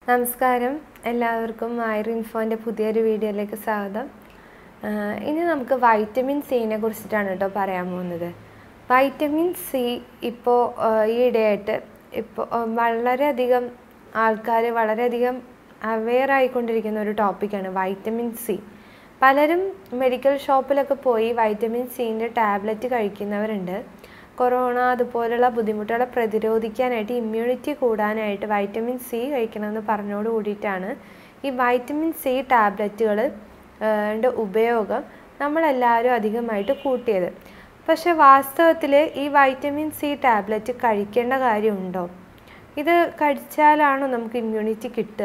നമസ്കാരം എല്ലാവർക്കും ആയുർ ഇൻഫോൻ്റെ പുതിയൊരു വീഡിയോയിലേക്ക് സ്വാഗതം ആഹ് ഇനി നമുക്ക് വൈറ്റമിൻ സിനെ കുറിച്ചിട്ടാണ് കേട്ടോ പറയാൻ പോകുന്നത് വൈറ്റമിൻ സി ഇപ്പോൾ ഈ ഇടയായിട്ട് ഇപ്പോൾ വളരെയധികം ആൾക്കാർ വളരെയധികം അവെയർ ആയിക്കൊണ്ടിരിക്കുന്ന ഒരു ടോപ്പിക്കാണ് വൈറ്റമിൻ സി പലരും മെഡിക്കൽ ഷോപ്പിലൊക്കെ പോയി വൈറ്റമിൻ സിൻ്റെ ടാബ്ലറ്റ് കഴിക്കുന്നവരുണ്ട് കൊറോണ അതുപോലുള്ള ബുദ്ധിമുട്ടുകളെ പ്രതിരോധിക്കാനായിട്ട് ഇമ്മ്യൂണിറ്റി കൂടാനായിട്ട് വൈറ്റമിൻ സി കഴിക്കണമെന്ന് പറഞ്ഞോട് കൂടിയിട്ടാണ് ഈ വൈറ്റമിൻ സി ടാബ്ലറ്റുകൾ ൻ്റെ ഉപയോഗം നമ്മളെല്ലാവരും അധികമായിട്ട് കൂട്ടിയത് പക്ഷെ വാസ്തവത്തിൽ ഈ വൈറ്റമിൻ സി ടാബ്ലറ്റ് കഴിക്കേണ്ട കാര്യമുണ്ടോ ഇത് കഴിച്ചാലാണോ നമുക്ക് ഇമ്മ്യൂണിറ്റി കിട്ടുക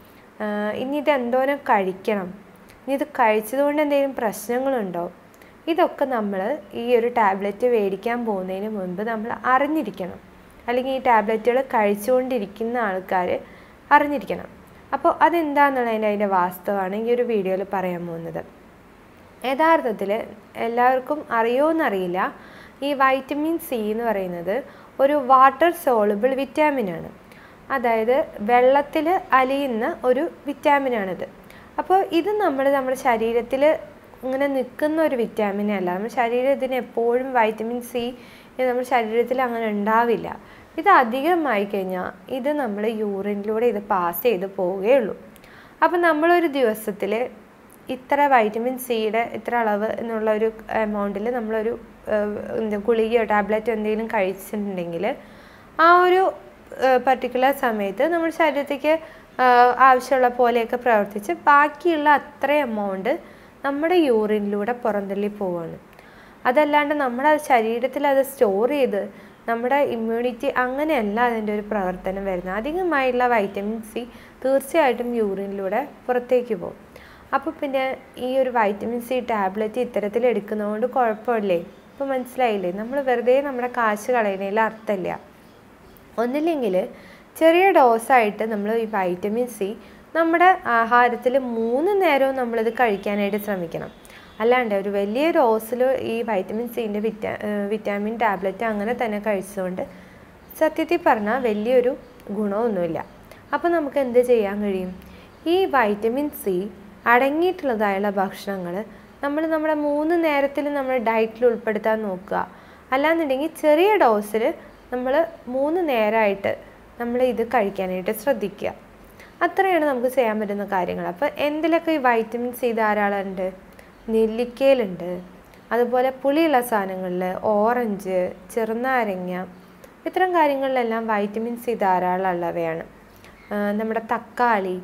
ആഹ് ഇനി ഇത് എന്തോരം കഴിക്കണം ഇനി ഇത് കഴിച്ചതുകൊണ്ട് എന്തെങ്കിലും പ്രശ്നങ്ങളുണ്ടോ ഇതൊക്കെ നമ്മൾ ഈ ഒരു ടാബ്ലറ്റ് മേടിക്കാൻ പോകുന്നതിന് മുൻപ് നമ്മൾ അറിഞ്ഞിരിക്കണം അല്ലെങ്കിൽ ഈ ടാബ്ലറ്റുകൾ കഴിച്ചുകൊണ്ടിരിക്കുന്ന ആൾക്കാർ അറിഞ്ഞിരിക്കണം അപ്പോൾ അതെന്താണെന്നുള്ളതിൻ്റെ അതിൻ്റെ വാസ്തവമാണ് ഈ ഒരു വീഡിയോയിൽ പറയാൻ പോകുന്നത് യഥാർത്ഥത്തിൽ എല്ലാവർക്കും അറിയുമോയെന്നറിയില്ല ഈ വൈറ്റമിൻ സി എന്ന് പറയുന്നത് ഒരു വാട്ടർ സോളുബിൾ വിറ്റാമിനാണ് അതായത് വെള്ളത്തിൽ അലിയുന്ന ഒരു വിറ്റാമിനാണിത് അപ്പോൾ ഇത് നമ്മൾ നമ്മുടെ ശരീരത്തിൽ ഇങ്ങനെ നിൽക്കുന്ന ഒരു വിറ്റാമിൻ അല്ല നമ്മുടെ ശരീരത്തിന് എപ്പോഴും വൈറ്റമിൻ സി നമ്മുടെ ശരീരത്തിൽ അങ്ങനെ ഉണ്ടാവില്ല ഇത് അധികമായി കഴിഞ്ഞാൽ ഇത് നമ്മൾ യൂറിനിലൂടെ ഇത് പാസ് ചെയ്ത് പോവുകയുള്ളൂ അപ്പം നമ്മളൊരു ദിവസത്തിൽ ഇത്ര വൈറ്റമിൻ സിയുടെ ഇത്ര അളവ് എന്നുള്ള ഒരു എമൗണ്ടിൽ നമ്മളൊരു എന്താ ഗുളികയോ ടാബ്ലറ്റോ എന്തെങ്കിലും കഴിച്ചിട്ടുണ്ടെങ്കിൽ ആ ഒരു പർട്ടിക്കുലർ സമയത്ത് നമ്മുടെ ശരീരത്തേക്ക് ആവശ്യമുള്ള പോലെയൊക്കെ പ്രവർത്തിച്ച് ബാക്കിയുള്ള അത്ര എമൗണ്ട് നമ്മുടെ യൂറിനിലൂടെ പുറന്തള്ളി പോവാണ് അതല്ലാണ്ട് നമ്മുടെ ശരീരത്തിൽ അത് സ്റ്റോർ ചെയ്ത് നമ്മുടെ ഇമ്മ്യൂണിറ്റി അങ്ങനെയല്ല അതിൻ്റെ ഒരു പ്രവർത്തനം വരുന്നത് അധികമായുള്ള വൈറ്റമിൻ സി തീർച്ചയായിട്ടും യൂറിനിലൂടെ പുറത്തേക്ക് പോകും അപ്പോൾ പിന്നെ ഈ ഒരു വൈറ്റമിൻ സി ടാബ്ലറ്റ് ഇത്തരത്തിൽ എടുക്കുന്നതുകൊണ്ട് കുഴപ്പമില്ലേ ഇപ്പോൾ മനസ്സിലായില്ലേ നമ്മൾ വെറുതെ നമ്മുടെ കാശ് കളയുന്നതിൽ അർത്ഥമില്ല ഒന്നില്ലെങ്കിൽ ചെറിയ ഡോസായിട്ട് നമ്മൾ ഈ വൈറ്റമിൻ സി നമ്മുടെ ആഹാരത്തിൽ മൂന്ന് നേരവും നമ്മളിത് കഴിക്കാനായിട്ട് ശ്രമിക്കണം അല്ലാണ്ട് ഒരു വലിയ ഡോസിൽ ഈ വൈറ്റമിൻ സിൻ്റെ വിറ്റാ വിറ്റാമിൻ ടാബ്ലറ്റ് അങ്ങനെ തന്നെ കഴിച്ചുകൊണ്ട് സത്യത്തിൽ പറഞ്ഞാൽ വലിയൊരു ഗുണമൊന്നുമില്ല അപ്പോൾ നമുക്ക് എന്ത് ചെയ്യാൻ കഴിയും ഈ വൈറ്റമിൻ സി അടങ്ങിയിട്ടുള്ളതായുള്ള ഭക്ഷണങ്ങൾ നമ്മൾ നമ്മുടെ മൂന്ന് നേരത്തിൽ നമ്മൾ ഡയറ്റിൽ ഉൾപ്പെടുത്താൻ നോക്കുക അല്ലാന്നുണ്ടെങ്കിൽ ചെറിയ ഡോസിൽ നമ്മൾ മൂന്ന് നേരമായിട്ട് നമ്മൾ ഇത് കഴിക്കാനായിട്ട് ശ്രദ്ധിക്കുക അത്രയാണ് നമുക്ക് ചെയ്യാൻ പറ്റുന്ന കാര്യങ്ങൾ അപ്പോൾ എന്തിലൊക്കെ ഈ വൈറ്റമിൻ സി ധാരാളം ഉണ്ട് നെല്ലിക്കയിലുണ്ട് അതുപോലെ പുളിയുള്ള സാധനങ്ങളിൽ ഓറഞ്ച് ചെറുനാരങ്ങ ഇത്തരം കാര്യങ്ങളിലെല്ലാം വൈറ്റമിൻ സി ധാരാളം ഉള്ളവയാണ് നമ്മുടെ തക്കാളി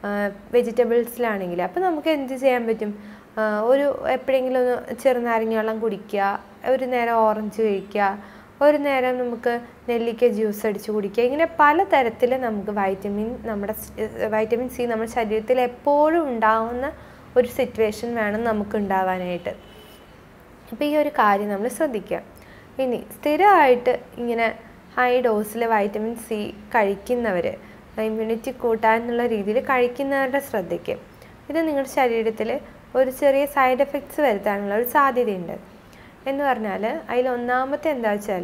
വെജിറ്റബിൾസിലാണെങ്കിൽ അപ്പോൾ നമുക്ക് എന്ത് ചെയ്യാൻ പറ്റും ഒരു എപ്പോഴെങ്കിലും ഒന്ന് ചെറുനാരങ്ങ വെള്ളം കുടിക്കുക ഒരു നേരം ഓറഞ്ച് കഴിക്കുക ഒരു നേരം നമുക്ക് നെല്ലിക്ക ജ്യൂസ് അടിച്ച് കുടിക്കുക ഇങ്ങനെ പലതരത്തിൽ നമുക്ക് വൈറ്റമിൻ നമ്മുടെ വൈറ്റമിൻ സി നമ്മുടെ ശരീരത്തിൽ എപ്പോഴും ഉണ്ടാവുന്ന ഒരു സിറ്റുവേഷൻ വേണം നമുക്ക് ഉണ്ടാവാനായിട്ട് അപ്പോൾ ഈ ഒരു കാര്യം നമ്മൾ ശ്രദ്ധിക്കുക ഇനി സ്ഥിരമായിട്ട് ഇങ്ങനെ ഹൈ ഡോസിൽ വൈറ്റമിൻ സി കഴിക്കുന്നവർ ഇമ്മ്യൂണിറ്റി കൂട്ടാനുള്ള രീതിയിൽ കഴിക്കുന്നവരുടെ ശ്രദ്ധയ്ക്ക് ഇത് നിങ്ങളുടെ ശരീരത്തിൽ ഒരു ചെറിയ സൈഡ് എഫക്ട്സ് വരുത്താനുള്ള ഒരു സാധ്യതയുണ്ട് എന്ന് പറഞ്ഞാൽ അതിൽ ഒന്നാമത്തെ എന്താ വെച്ചാൽ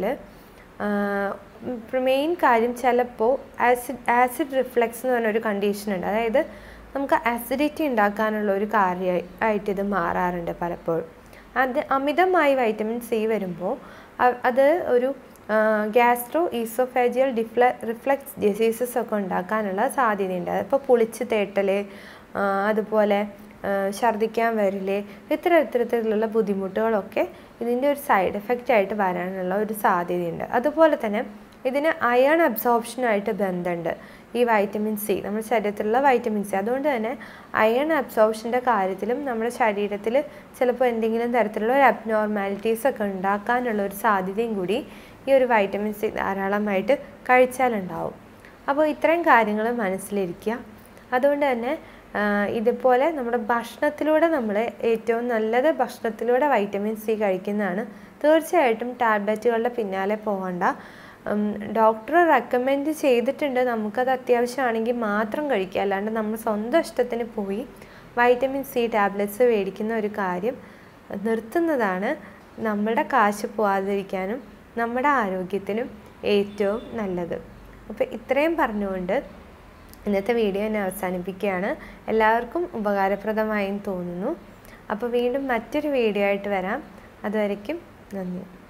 മെയിൻ കാര്യം ചിലപ്പോൾ ആസിഡ് ആസിഡ് റിഫ്ലക്സ് എന്ന് പറഞ്ഞൊരു കണ്ടീഷൻ ഉണ്ട് അതായത് നമുക്ക് ആസിഡിറ്റി ഉണ്ടാക്കാനുള്ള ഒരു കാര്യമായിട്ട് ഇത് മാറാറുണ്ട് പലപ്പോഴും അത് അമിതമായി വൈറ്റമിൻ സി വരുമ്പോൾ അത് ഒരു ഗ്യാസ്ട്രോ ഈസോഫാജിയൽ ഡിഫ്ല റിഫ്ലക്സ് ഡിസീസസ് ഒക്കെ ഉണ്ടാക്കാനുള്ള സാധ്യതയുണ്ട് അതിപ്പോൾ പുളിച്ച് തേട്ടൽ അതുപോലെ ഛർദ്ദിക്കാൻ വരില്ലേ ഇത്തര ഇത്തരത്തിലുള്ള ബുദ്ധിമുട്ടുകളൊക്കെ ഇതിൻ്റെ ഒരു സൈഡ് എഫക്റ്റ് ആയിട്ട് വരാനുള്ള ഒരു സാധ്യതയുണ്ട് അതുപോലെ തന്നെ ഇതിന് അയൺ അബ്സോർപ്ഷനുമായിട്ട് ബന്ധമുണ്ട് ഈ വൈറ്റമിൻ സി നമ്മുടെ ശരീരത്തിലുള്ള വൈറ്റമിൻ സി അതുകൊണ്ട് തന്നെ അയൺ അബ്സോർപ്ഷൻ്റെ കാര്യത്തിലും നമ്മുടെ ശരീരത്തിൽ ചിലപ്പോൾ എന്തെങ്കിലും തരത്തിലുള്ള ഒരു അബ്നോർമാലിറ്റീസ് ഒക്കെ ഉണ്ടാക്കാനുള്ള ഒരു സാധ്യതയും കൂടി ഈ ഒരു വൈറ്റമിൻ സി ധാരാളമായിട്ട് കഴിച്ചാലുണ്ടാവും അപ്പോൾ ഇത്രയും കാര്യങ്ങൾ മനസ്സിലിരിക്കുക അതുകൊണ്ട് തന്നെ ഇതുപോലെ നമ്മുടെ ഭക്ഷണത്തിലൂടെ നമ്മൾ ഏറ്റവും നല്ലത് ഭക്ഷണത്തിലൂടെ വൈറ്റമിൻ സി കഴിക്കുന്നതാണ് തീർച്ചയായിട്ടും ടാബ്ലറ്റുകളുടെ പിന്നാലെ പോകണ്ട ഡോക്ടർ റെക്കമെൻഡ് ചെയ്തിട്ടുണ്ട് നമുക്കത് അത്യാവശ്യമാണെങ്കിൽ മാത്രം കഴിക്കുക അല്ലാണ്ട് നമ്മൾ സ്വന്തം ഇഷ്ടത്തിന് പോയി വൈറ്റമിൻ സി ടാബ്ലറ്റ്സ് മേടിക്കുന്ന ഒരു കാര്യം നിർത്തുന്നതാണ് നമ്മുടെ കാശ് പോവാതിരിക്കാനും നമ്മുടെ ആരോഗ്യത്തിനും ഏറ്റവും നല്ലത് അപ്പോൾ ഇത്രയും പറഞ്ഞുകൊണ്ട് ഇന്നത്തെ വീഡിയോ എന്നെ അവസാനിപ്പിക്കുകയാണ് എല്ലാവർക്കും ഉപകാരപ്രദമായെന്ന് തോന്നുന്നു അപ്പോൾ വീണ്ടും മറ്റൊരു വീഡിയോ ആയിട്ട് വരാം അതുവരയ്ക്കും നന്ദി